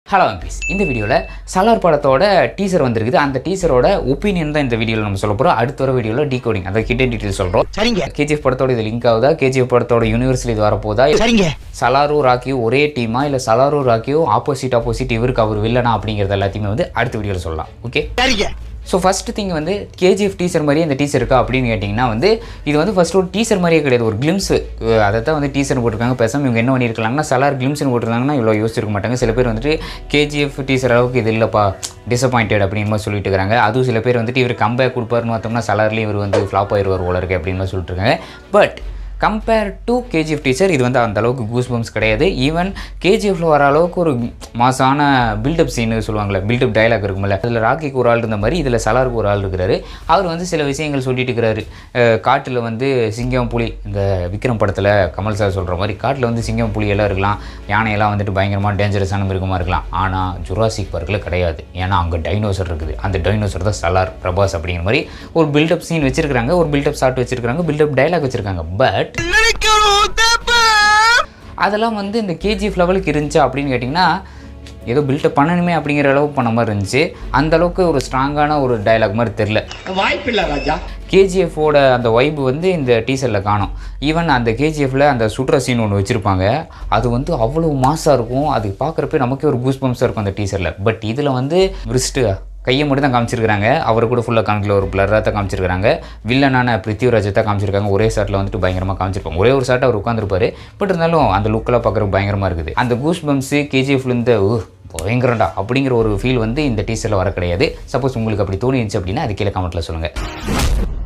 hello Ambi's இந்த வீடியோவில் சலார் படத்தோட டீசர் வந்திருக்குது அந்த டீசரோட ஒப்பீனியன் தான் இந்த வீடியோவில் நம்ம சொல்ல போகிறோம் அடுத்த வர வீடியோவில் டீகோடிங் அதை ஹிடன் டீட்டெயில் சொல்கிறோம் சரிங்க கேஜிஎஃப் படத்தோட இது லிங்க் ஆகுதா கேஜிஎஃப் படத்தோட யூனிவர்ஸில் இது வரப்போதா சரிங்க சலாரும் ராக்கியும் ஒரே டீமா இல்லை சலாரும் ராக்கியும் ஆப்போசிட் ஆப்போசிட் இவருக்கு அவர் வில்லனா அப்படிங்கிறது எல்லாத்தையுமே வந்து அடுத்த வீடியோவில் சொல்லலாம் ஓகே சரிங்க ஸோ ஃபஸ்ட் திங் வந்து கேஜிஎஃப் டீசர் மாதிரியே இந்த டீசர் இருக்கா அப்படின்னு கேட்டிங்கன்னா வந்து இது வந்து ஃபஸ்ட் ஒரு டீசர் மாதிரியே கிடையாது ஒரு கிளிம்ஸ் அதை தான் வந்து டீசர் போட்டிருக்காங்க பேசாமல் இவங்க என்ன பண்ணியிருக்கலாம்னா சலார் கிளிம்ஸ்னு போட்டிருந்தாங்கன்னா இவ்வளோ யோசிச்சிருக்க மாட்டாங்க சில பேர் வந்துட்டு கேஜிஎஃப் டீசர் அளவுக்கு இது இல்லைப்பா டிசப்பாயிண்டட் அப்படின்னு மாதிரி சொல்லிட்டு இருக்காங்க அதுவும் சில பேர் வந்துட்டு இவர் கம்பேக் கொடுப்பாருன்னு பார்த்தோம்னா சலார்லேயும் இவர் வந்து ஃப்ளாப் ஆயிடுவார் போல இருக்கு அப்படின்னு மாதிரி சொல்லிட்டு இருக்காங்க but compare to KGF teaser இது வந்து அந்த அளவுக்கு கூஸ் பம்ஸ் கிடையாது ஈவன் கேஜிஎஃப்ல வர அளவுக்கு ஒரு மாசான பில்டப் சீனு சொல்லுவாங்கள்ல பில்டப் டயலாக் இருக்கும்ல அதில் ராக்கிக்கு ஒரு ஆள் இருந்த மாதிரி இதில் சலாருக்கு ஒரு ஆள் இருக்கிறாரு அவர் வந்து சில விஷயங்கள் சொல்லிட்டு இருக்கிறாரு காட்டில் வந்து சிங்கம் புலி இந்த விக்ரம் படத்தில் கமல் சார் சொல்கிற மாதிரி காட்டில் வந்து சிங்கம் புலி எல்லாம் இருக்கலாம் யானையெல்லாம் வந்துட்டு பயங்கரமாக டேஞ்சரஸான மிருகமாக இருக்கலாம் ஆனால் ஜுராசிக் பார்க்கில் கிடையாது ஏன்னா அங்கே டைனோசர் இருக்குது அந்த டைனோசர் தான் சலார் பிரபாஸ் அப்படிங்கிற மாதிரி ஒரு பில்டப் சீன் வச்சிருக்காங்க ஒரு பில்டப் ஷாட் வச்சிருக்காங்க பில்டப் டயலாக் வச்சிருக்காங்க பட் அதெல்லாம் வந்து இந்த கேஜிஎஃப் லெவலுக்கு இருந்துச்சு அப்படின்னு கேட்டிங்கன்னா ஏதோ பில்டப் பண்ணணுமே அப்படிங்கிற அளவுக்கு பண்ண மாதிரி இருந்துச்சு அந்த அளவுக்கு ஒரு ஸ்ட்ராங்கான ஒரு டயலாக் மாதிரி தெரில வாய்ப்பில்லை ராஜா கேஜிஎஃபோட அந்த வைப்பு வந்து இந்த டீசரில் காணும் ஈவன் அந்த கேஜிஎஃப்ல அந்த சுற்றுற சீன் ஒன்று வச்சுருப்பாங்க அது வந்து அவ்வளோ மாசாக இருக்கும் அது பார்க்குறப்ப நமக்கே ஒரு கூஸ் பம்ஸாக இருக்கும் அந்த டீசரில் பட் இதில் வந்து விரிஸ்ட்டு கையை மட்டும் தான் காமிச்சிருக்காங்க அவர் கூட ஃபுல்லாக காமிக்கல ஒரு பிளராக தான் காமிச்சிருக்காங்க வில்லனான பிருத்திவிராஜை தான் காமிச்சிருக்காங்க ஒரே ஷாட்டில் வந்துட்டு பயங்கரமாக காமிச்சிருப்பாங்க ஒரே ஒரு ஷாட் அவர் உட்காந்துருப்பாரு பட் இருந்தாலும் அந்த லுக்கெல்லாம் பார்க்குறதுக்கு பயங்கரமாக இருக்குது அந்த கூஸ் பம்ஸு கேஜிஎஃப்லேருந்து பயங்கரண்டா அப்படிங்கிற ஒரு ஃபீல் வந்து இந்த டீசரில் வர கிடையாது சப்போஸ் உங்களுக்கு அப்படி தோணிருந்துச்சு அப்படின்னா அது கீழே கமெண்ட்டில் சொல்லுங்கள்